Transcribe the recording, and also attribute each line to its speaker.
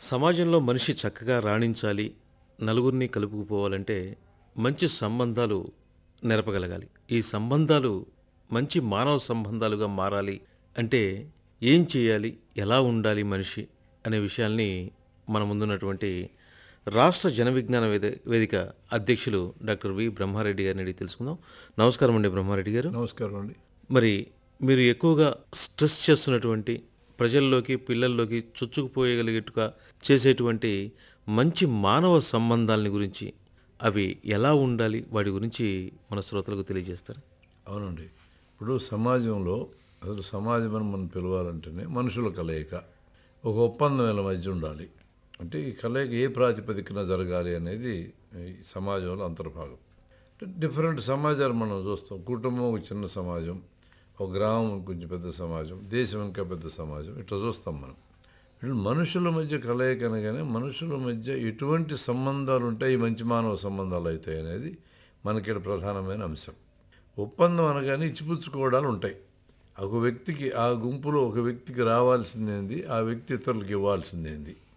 Speaker 1: సమాజంలో మనిషి చక్కగా రాణించాలి నలుగురిని కలుపుకుపోవాలంటే మంచి సంబంధాలు నెరపగలగాలి ఈ సంబంధాలు మంచి మానవ సంబంధాలుగా మారాలి అంటే ఏం చేయాలి ఎలా ఉండాలి మనిషి అనే విషయాల్ని మన ముందున్నటువంటి రాష్ట్ర జన విజ్ఞాన వేద వేదిక అధ్యక్షులు డాక్టర్ వి బ్రహ్మారెడ్డి గారిని అడిగి తెలుసుకుందాం నమస్కారం అండి బ్రహ్మారెడ్డి గారు
Speaker 2: నమస్కారం అండి
Speaker 1: మరి మీరు ఎక్కువగా స్ట్రెస్ చేస్తున్నటువంటి ప్రజల్లోకి పిల్లల్లోకి చొచ్చుకుపోయగలిగేట్టుగా చేసేటువంటి మంచి మానవ సంబంధాలని గురించి అవి ఎలా ఉండాలి వాటి గురించి మన శ్రోతలకు తెలియజేస్తారు
Speaker 2: అవునండి ఇప్పుడు సమాజంలో అసలు సమాజం అని మనం పిలవాలంటేనే మనుషుల కలయిక ఒక ఒప్పందం వీళ్ళ మధ్య ఉండాలి అంటే ఈ కలయిక ఏ ప్రాతిపదికన జరగాలి అనేది ఈ సమాజంలో అంతర్భాగం అంటే డిఫరెంట్ సమాజాలు మనం చూస్తాం కుటుంబం ఒక చిన్న సమాజం ఒక గ్రామం కొంచెం పెద్ద సమాజం దేశం ఇంకా పెద్ద సమాజం ఇట్లా చూస్తాం మనం వీళ్ళు మనుషుల మధ్య కలయిక అనగానే మనుషుల మధ్య ఎటువంటి సంబంధాలు ఉంటాయి మంచి మానవ సంబంధాలు అవుతాయి అనేది మనకి ప్రధానమైన అంశం ఒప్పందం అనగానే ఇచ్చిపుచ్చుకోవడాలు ఉంటాయి ఒక వ్యక్తికి ఆ గుంపులో ఒక వ్యక్తికి రావాల్సిందేంది ఆ వ్యక్తి ఇతరులకు ఇవ్వాల్సిందేంది